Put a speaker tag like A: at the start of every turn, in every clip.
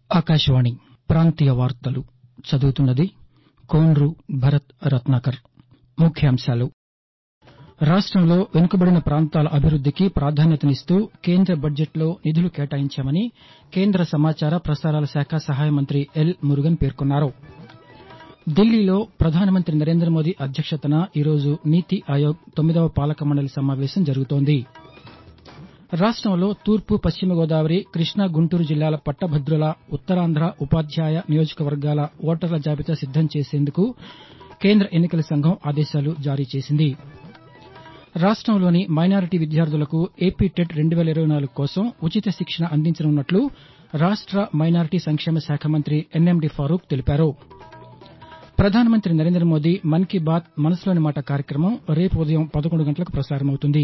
A: ఆకాశవాణి ప్రాంతీయ వార్తలు చదువుతున్నది కోన్రు భరత్ రత్నాకర్ ముఖ్యాంశాలు రాష్టంలో వెనుకబడిన ప్రాంతాల అభివృద్దికి ప్రాధాన్యతనిస్తూ కేంద్ర బడ్జెట్లో నిధులు కేటాయించామని కేంద్ర సమాచార ప్రసారాల శాఖ సహాయ మంత్రి ఎల్ మురుగన్ పేర్కొన్నారు ఢిల్లీలో ప్రధానమంత్రి నరేంద్రమోదీ అధ్యక్షతన ఈరోజు నీతి ఆయోగ్ తొమ్మిదవ పాలక మండలి సమావేశం జరుగుతోంది రాష్టంలో తూర్పు పశ్చిమ గోదావరి కృష్ణా గుంటూరు జిల్లాల పట్టభద్రుల ఉత్తరాంధ్ర ఉపాధ్యాయ నియోజకవర్గాల ఓటర్ల జాబితా సిద్దం చేసేందుకు కేంద్ర ఎన్నికల సంఘం ఆదేశాలు జారీ చేసింది రాష్టంలోని మైనారిటీ విద్యార్థులకు ఏపీ టెట్ కోసం ఉచిత శిక్షణ అందించనున్నట్లు రాష్ట మైనారిటీ సంక్షేమ శాఖ మంత్రి ఎన్ఎండి ఫారూక్ తెలిపారు ప్రధానమంత్రి నరేంద్రమోదీ మన్ కీ బాత్ మనసులోని మాట కార్యక్రమం రేపు ఉదయం పదకొండు గంటలకు ప్రసారమవుతుంది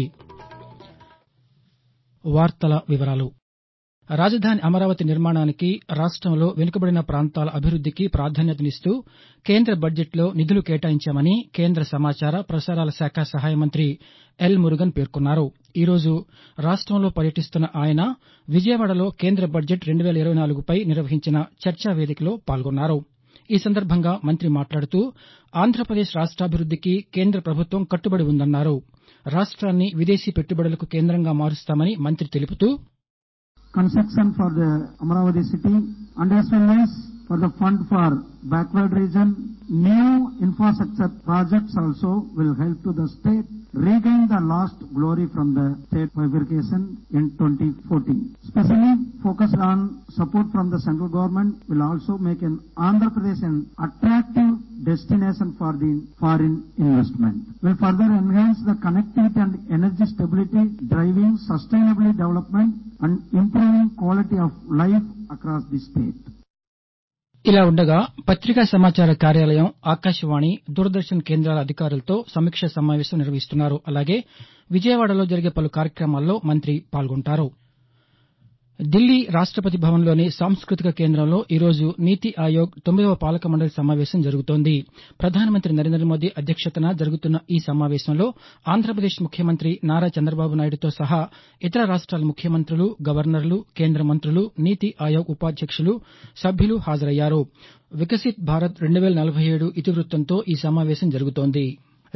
A: రాజధాని అమరావతి నిర్మాణానికి రాష్టంలో వెనుకబడిన ప్రాంతాల అభివృద్దికి ప్రాధాన్యతనిస్తూ కేంద్ర బడ్జెట్లో నిధులు కేటాయించామని కేంద్ర సమాచార ప్రసారాల శాఖ సహాయ మంత్రి ఎల్ మురుగన్ పేర్కొన్నారు ఈరోజు రాష్టంలో పర్యటిస్తున్న ఆయన విజయవాడలో కేంద్ర బడ్జెట్ పై నిర్వహించిన చర్చా వేదికలో పాల్గొన్నారు ఈ సందర్భంగా మంత్రి మాట్లాడుతూ ఆంధ్రప్రదేశ్ రాష్టాభివృద్దికి కేంద్ర ప్రభుత్వం కట్టుబడి ఉందన్నారు రాష్ట్రాన్ని విదేశీ పెట్టుబడులకు కేంద్రంగా మారుస్తామని మంత్రి తెలుపుతూ
B: construction for the Amaravati city and as well as for the fund for backward region. New infrastructure projects also will help to the state regain the lost glory from the state bifurcation in 2014. Especially focused on support from the central government will also make an Andhra Pradesh an attractive destination for the foreign investment. Will further enhance the connectivity and energy stability, driving sustainable development and improving quality of life across the state.
A: ఇలా ఉండగా పత్రికా సమాచార కార్యాలయం ఆకాశవాణి దూరదర్శన్ కేంద్రాల అధికారులతో సమీక్షా సమావేశం నిర్వహిస్తున్నారు అలాగే విజయవాడలో జరిగే పలు కార్యక్రమాల్లో మంత్రి పాల్గొంటారు ఢిల్లీ రాష్టపతి భవన్లోని సాంస్కృతిక కేంద్రంలో ఈరోజు నీతి ఆయోగ్ తొమ్మిదవ పాలక మండలి సమావేశం జరుగుతోంది ప్రధానమంత్రి నరేంద్రమోదీ అధ్యక్షతన జరుగుతున్న ఈ సమావేశంలో ఆంధ్రప్రదేశ్ ముఖ్యమంత్రి నారా చంద్రబాబు నాయుడుతో సహా ఇతర రాష్ట్రాల ముఖ్యమంత్రులు గవర్నర్లు కేంద్ర మంత్రులు నీతి ఆయోగ్ ఉపాధ్యక్షులు సభ్యులు హాజరయ్యారు వికసిత్ భారత్ ఇతివృత్తంతో ఈ సమావేశం జరుగుతోంది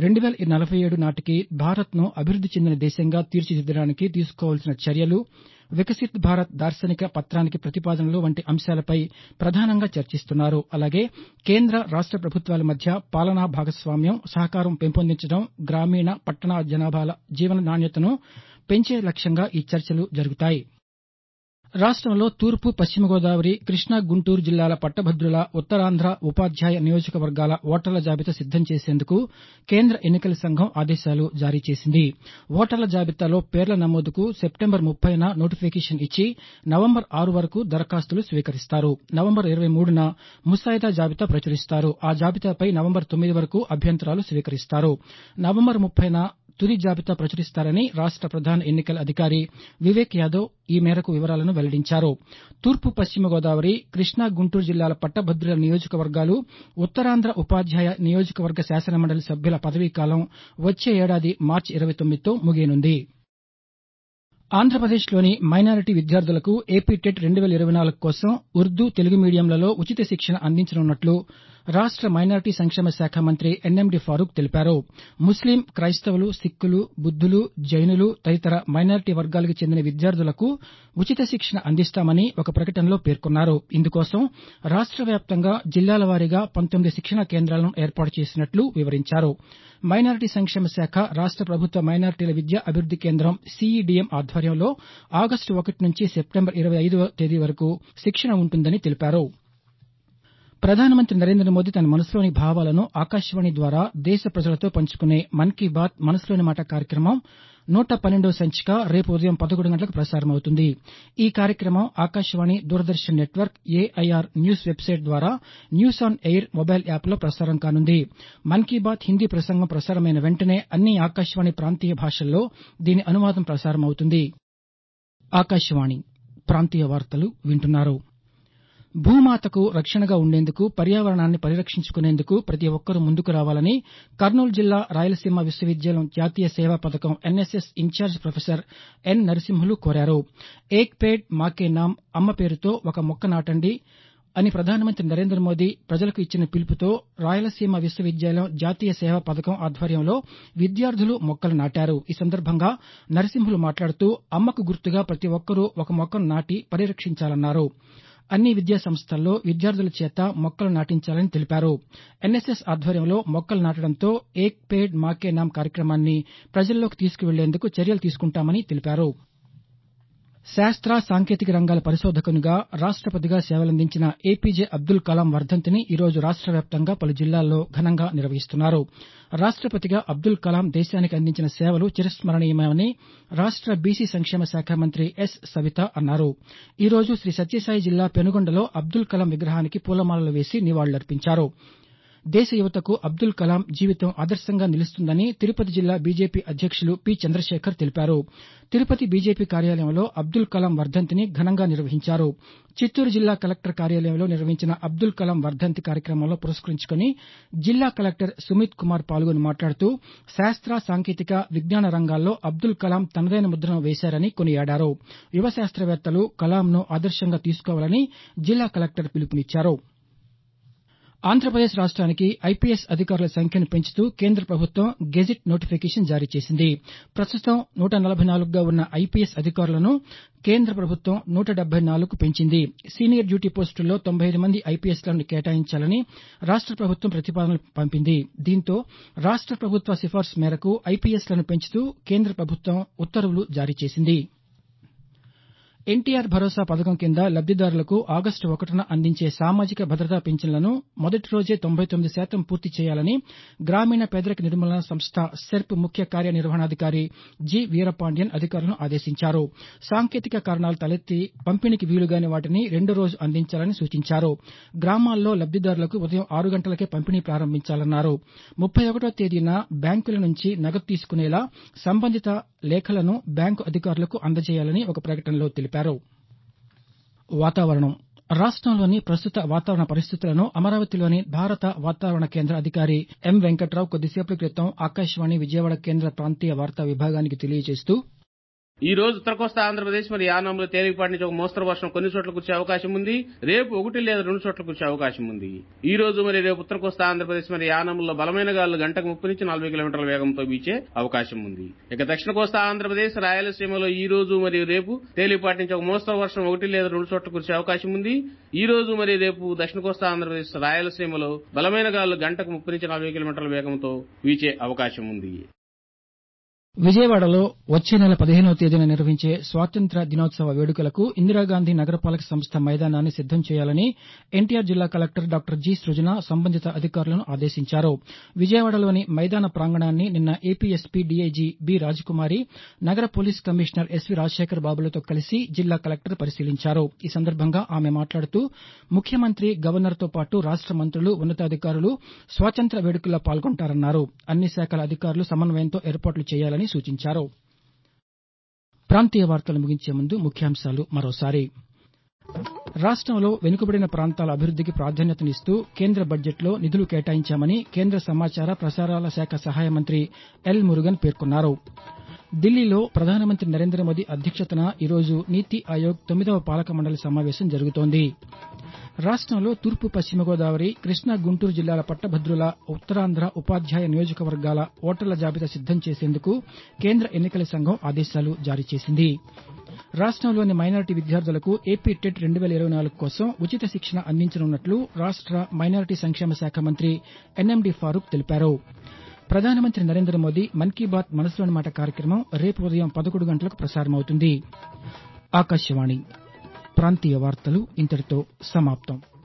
A: నాటికి భారత్ను అభివృద్ది చెందిన దేశంగా తీర్చిదిద్దడానికి తీసుకోవాల్సిన చర్యలు వికసిత్ భారత్ దార్శనిక పత్రానికి ప్రతిపాదనలు వంటి అంశాలపై ప్రధానంగా చర్చిస్తున్నారు అలాగే కేంద్ర రాష్ట ప్రభుత్వాల మధ్య పాలనా భాగస్వామ్యం సహకారం పెంపొందించడం గ్రామీణ పట్టణ జనాభాల జీవన నాణ్యతను పెంచే లక్ష్యంగా ఈ చర్చలు జరుగుతాయి రాష్టంలో తూర్పు పశ్చిమ గోదావరి కృష్ణా గుంటూరు జిల్లాల పట్టభద్రుల ఉత్తరాంధ్ర ఉపాధ్యాయ నియోజకవర్గాల ఓటర్ల జాబితా సిద్దం చేసేందుకు కేంద్ర ఎన్నికల సంఘం ఆదేశాలు జారీ చేసింది ఓటర్ల జాబితాలో పేర్ల నమోదుకు సెప్టెంబర్ ముప్పైన నోటిఫికేషన్ ఇచ్చి నవంబర్ ఆరు వరకు దరఖాస్తులు స్వీకరిస్తారు నవంబర్ ఇరవై మూడున ముసాయిదా జాబితా ప్రచురిస్తారు ఆ జాబితాపై నవంబర్ తొమ్మిది వరకు అభ్యంతరాలు స్వీకరిస్తారు నవంబర్ ముప్పైన తుది జాబితా ప్రచురిస్తారని రాష్ట ప్రధాన ఎన్నికల అధికారి వివేక్ యాదవ్ ఈ మేరకు వివరాలను వెల్లడించారు తూర్పు పశ్చిమ గోదావరి కృష్ణా గుంటూరు జిల్లాల పట్టభద్రుల నియోజకవర్గాలు ఉత్తరాంధ్ర ఉపాధ్యాయ నియోజకవర్గ శాసనమండలి సభ్యుల పదవీకాలం వచ్చే ఏడాది మార్చి ఇరవై తొమ్మిదితో ముగియనుంది ఆంధ్రప్రదేశ్లోని మైనారిటీ విద్యార్థులకు ఏపీ టెట్ కోసం ఉర్దూ తెలుగు మీడియంలలో ఉచిత శిక్షణ అందించనున్నట్లు రాష్ట మైనారిటీ సంక్షేమ శాఖ మంత్రి ఎన్ఎండి ఫారూక్ తెలిపారు ముస్లిం క్రైస్తవులు సిక్కులు బుద్దులు జైనులు తదితర మైనారిటీ వర్గాలకు చెందిన విద్యార్థులకు ఉచిత శిక్షణ అందిస్తామని ఒక ప్రకటనలో పేర్కొన్నారు ఇందుకోసం రాష్ట వ్యాప్తంగా జిల్లాల వారీగా పంతొమ్మిది శిక్షణా కేంద్రాలను ఏర్పాటు చేసినట్లు వివరించారు మైనారిటీ సంక్షేమ శాఖ రాష్ట ప్రభుత్వ మైనారిటీల విద్యా అభివృద్ది కేంద్రం సీఈడీఎం ఆధ్వర్యంలో ఆగస్టు ఒకటి నుంచి సెప్టెంబర్ ఇరవై ఐదవ తేదీ వరకు శిక్షణ ఉంటుందని తెలిపారు ప్రధానమంత్రి నరేంద్ర మోదీ తన మనసులోని భావాలను ఆకాశవాణి ద్వారా దేశ ప్రజలతో పంచుకునే మన్ కీ బాత్ మనసులోని మాట కార్యక్రమం నూట పన్నెండవ సంచిక రేపు ఉదయం పదకొండు గంటలకు ప్రసారమవుతుంది ఈ కార్యక్రమం Akashvani Doordarshan network AIR news website ద్వారా న్యూస్ ఆన్ ఎయిర్ మొబైల్ యాప్లో ప్రసారం కానుంది మన్ కీ బాత్ హిందీ ప్రసంగం ప్రసారమైన వెంటనే అన్ని ఆకాశవాణి ప్రాంతీయ భాషల్లో దీని అనువాదం ప్రసారమవుతుంది భూమాతకు రక్షణగా ఉండేందుకు పర్యావరణాన్ని పరిరక్షించుకునేందుకు ప్రతి ఒక్కరూ ముందుకు రావాలని కర్నూలు జిల్లా రాయలసీమ విశ్వవిద్యాలయం జాతీయ సేవా పథకం NSS in charge professor N Narasimhulu కోరారు ఏక్ పేడ్ మాకే నామ్ అమ్మ పేరుతో ఒక మొక్క నాటండి అని ప్రధానమంత్రి నరేంద్ర మోదీ ప్రజలకు ఇచ్చిన పిలుపుతో రాయలసీమ విశ్వవిద్యాలయం జాతీయ సేవా పథకం ఆధ్వర్యంలో విద్యార్థులు మొక్కలు నాటారు ఈ సందర్భంగా నరసింహులు మాట్లాడుతూ అమ్మకు గుర్తుగా ప్రతి ఒక్కరూ ఒక మొక్కను నాటి పరిరక్షించాలన్నారు అన్ని విద్యా సంస్థల్లో విద్యార్థుల చేత మొక్కలు నాటించాలని తెలిపారు ఎన్ఎస్ఎస్ ఆధ్వర్యంలో మొక్కలు నాటడంతో ఏక్ పేడ్ మాకే నామ్ కార్యక్రమాన్ని ప్రజల్లోకి తీసుకువెళ్లేందుకు చర్యలు తీసుకుంటామని తెలిపారు శాస్త్ర సాంకేతిక రంగాల పరిశోధకునిగా రాష్టపతిగా సేవలందించిన ఏపీజే అబ్దుల్ కలాం వర్దంతిని ఈరోజు రాష్ట వ్యాప్తంగా పలు జిల్లాల్లో ఘనంగా నిర్వహిస్తున్నారు రాష్టపతిగా అబ్దుల్ కలాం దేశానికి అందించిన సేవలు చిరస్మరణీయమని రాష్ట బీసీ సంక్షేమ శాఖ మంత్రి ఎస్ సవిత అన్నారు ఈ రోజు శ్రీ సత్యసాయి జిల్లా పెనుగొండలో అబ్దుల్ కలాం విగ్రహానికి పూలమాలలు వేసి నివాళులర్పించారు దేశ యువతకు అబ్దుల్ కలాం జీవితం ఆదర్శంగా నిలుస్తుందని తిరుపతి జిల్లా బీజేపీ అధ్యక్షులు పి చంద్రశేఖర్ తెలిపారు తిరుపతి బీజేపీ కార్యాలయంలో అబ్దుల్ కలాం వర్దంతిని ఘనంగా నిర్వహించారు చిత్తూరు జిల్లా కలెక్టర్ కార్యాలయంలో నిర్వహించిన అబ్దుల్ కలాం వర్దంతి కార్యక్రమంలో పురస్కరించుకుని జిల్లా కలెక్టర్ సుమిత్ కుమార్ పాల్గొని మాట్లాడుతూ శాస్త్ర సాంకేతిక విజ్ఞాన రంగాల్లో అబ్దుల్ కలాం తనదైన ముద్రను వేశారని కొనియాడారు యువ శాస్త్రవేత్తలు కలాంను ఆదర్శంగా తీసుకోవాలని జిల్లా కలెక్టర్ పిలుపునిచ్చారు ఆంధ్రప్రదేశ్ రాష్ట్రానికి ఐపీఎస్ అధికారుల సంఖ్యను పెంచుతూ కేంద్ర ప్రభుత్వం గెజిట్ నోటిఫికేషన్ జారీ చేసింది ప్రస్తుతం నూట నలభై నాలుగుగా ఉన్న ఐపీఎస్ అధికారులను కేంద్ర ప్రభుత్వం నూట డెబ్బై నాలుగుకు పెంచింది సీనియర్ డ్యూటీ పోస్టుల్లో తొంభై ఐదు మంది ఐపీఎస్లను కేటాయించాలని రాష్ట ప్రభుత్వం ప్రతిపాదనలు పంపింది దీంతో రాష్ట ప్రభుత్వ సిఫార్సు మేరకు ఐపీఎస్లను పెంచుతూ కేంద్ర ప్రభుత్వం ఉత్తర్వులు జారీ చేసింది ఎన్టీఆర్ భరోసా పథకం కింద లబ్దిదారులకు ఆగస్టు ఒకటిన అందించే సామాజిక భద్రతా పింఛన్లను మొదటి రోజే తొంభై తొమ్మిది శాతం పూర్తి చేయాలని గ్రామీణ పేదరిక నిర్మూలన సంస్థ సెర్ప్ ముఖ్య కార్యనిర్వహణాధికారి జి వీరపాండ్యన్ అధికారులను ఆదేశించారు సాంకేతిక కారణాలు తలెత్తి పంపిణీకి వీలుగాని వాటిని రెండో రోజు అందించాలని సూచించారు గ్రామాల్లో లబ్దిదారులకు ఉదయం ఆరు గంటలకే పంపిణీ ప్రారంభించాలన్నారు ముప్పై ఒకటో తేదీన బ్యాంకుల నుంచి నగదు తీసుకునేలా సంబంధిత లేఖలను బ్యాంకు అధికారులకు అందజేయాలని ఒక ప్రకటనలో తెలిపారు వాతావరణం రాష్టంలోని ప్రస్తుత వాతావరణ పరిస్థితులను అమరావతిలోని భారత వాతావరణ కేంద్ర అధికారి ఎం వెంకట్రావు కొద్దిసేపటి క్రితం ఆకాశవాణి విజయవాడ కేంద్ర ప్రాంతీయ వార్తా విభాగానికి తెలియజేస్తూ
C: ఈ రోజు ఉత్తర కోస్తా ఆంధ్రప్రదేశ్ మరియు యానంలో తేలికపాటి నుంచి ఒక మోస్తరు వర్షం కొన్ని చోట్ల కురిసే అవకాశం ఉంది రేపు ఒకటి లేదా రెండు చోట్ల కురిసే అవకాశం ఉంది ఈ రోజు మరియు రేపు ఉత్తర కోస్తా ఆంధ్రప్రదేశ్ మరియు యానంలో బలమైన గాలులు గంటకు ముప్పై నుంచి నలభై కిలోమీటర్ల వేగంతో వీచే అవకాశం ఉంది ఇక దక్షిణ కోస్తా ఆంధ్రప్రదేశ్ రాయలసీమలో ఈ రోజు మరియు రేపు తేలికపాటి నుంచి ఒక మోస్తరు వర్షం ఒకటి లేదా రెండు చోట్ల కురిసే అవకాశం ఉంది ఈ రోజు మరియు రేపు దక్షిణ కోస్తా ఆంధ్రప్రదేశ్ రాయలసీమలో బలమైన గాలులు గంటకు ముప్పై నుంచి నలభై కిలోమీటర్ల వేగంతో వీచే అవకాశం ఉంది
A: విజయవాడలో వచ్చే నెల పదిహేనవ తేదీన నిర్వహించే స్వాతంత్ర్య దినోత్సవ వేడుకలకు ఇందిరాగాంధీ నగరపాలక సంస్థ మైదానాన్ని సిద్దం చేయాలని ఎన్టీఆర్ జిల్లా కలెక్టర్ డాక్టర్ జి సృజన సంబంధిత అధికారులను ఆదేశించారు విజయవాడలోని మైదాన ప్రాంగణాన్ని నిన్న ఏపీఎస్పీ డీఐజీ బి రాజకుమారి నగర పోలీస్ కమిషనర్ ఎస్వీ రాజశేఖర్ బాబులతో కలిసి జిల్లా కలెక్టర్ పరిశీలించారు ఈ సందర్భంగా ఆమె మాట్లాడుతూ ముఖ్యమంత్రి గవర్నర్తో పాటు రాష్ట మంత్రులు ఉన్నతాధికారులు స్వాతంత్ర్య వేడుకల్లో పాల్గొంటారన్నారు అన్ని శాఖల అధికారులు సమన్వయంతో ఏర్పాట్లు చేయాలని సూచించారు ప్రాంతీయ వార్తలు ముగించే ముందు ముఖ్యాంశాలు మరోసారి రాష్టంలో వెనుకబడిన ప్రాంతాల అభివృద్దికి ప్రాధాన్యతనిస్తూ కేంద్ర బడ్జెట్లో నిధులు కేటాయించామని కేంద్ర సమాచార ప్రసారాల శాఖ సహాయ మంత్రి ఎల్ మురుగన్ పేర్కొన్నారు ఢిల్లీలో ప్రధానమంత్రి నరేంద్ర మోదీ అధ్యక్షతన ఈరోజు నీతి ఆయోగ్ తొమ్మిదవ పాలక మండలి సమావేశం జరుగుతోంది రాష్టంలో తూర్పు పశ్చిమ గోదావరి కృష్ణా గుంటూరు జిల్లాల పట్టభద్రుల ఉత్తరాంధ్ర ఉపాధ్యాయ నియోజకవర్గాల ఓటర్ల జాబితా సిద్దం చేసేందుకు కేంద్ర ఎన్నికల సంఘం ఆదేశాలు జారీ చేసింది రాష్టంలోని మైనారిటీ విద్యార్థులకు ఏపీ టెట్ రెండు వేల ఇరవై నాలుగు కోసం ఉచిత శిక్షణ అందించనున్నట్లు రాష్ట మైనారిటీ సంక్షేమ శాఖ మంత్రి ఎన్ఎండి ఫారూక్ తెలిపారు ప్రధానమంత్రి నరేంద్ర మోదీ మన్ కీ బాత్ మనసులోని మాట కార్యక్రమం రేపు ఉదయం పదకొండు గంటలకు ప్రసారమవుతుంది ఆకాశవాణి ప్రాంతీయ వార్తలు ఇంతటితో సమాప్తం